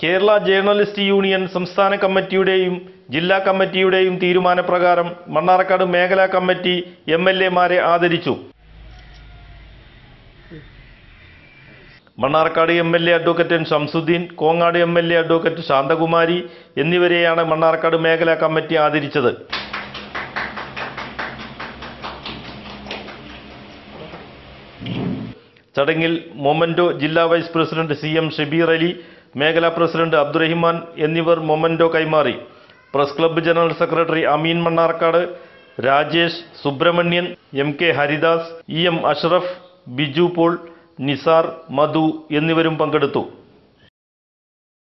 Kerala journalist union സംസ്ഥാന കമ്മിറ്റിയുടെയും ജില്ലാ കമ്മിറ്റിയുടെയും തീരുമാനപ്രകാരം മണ്ണാർക്കാട് മേഖലാ കമ്മിറ്റി എം എൽ എമാരെ ആദരിച്ചു Mannarkkad M L A advocate N Shamsuddin Kongad M L A advocate Shanthakumari എന്നിവരെയാണ് മണ്ണാർക്കാട് മേഖലാ കമ്മിറ്റി ആദരിച്ചത് ചടങ്ങിൽ മൊമൻറ്റോ ജില്ലാ vice president C M Shabeer Ali മേഖലാ പ്രസിഡന്റ് അബ്ദുറഹിമാൻ എന്നിവർ മൊമൻറ്റോ കൈമാറി press club general secretary Ameen Mannarkkad Rajesh Subrahmanyan M K Haridas E M Ashraf Biju Paul Nisar Madhu എന്നിവരും പങ്കെടുത്തു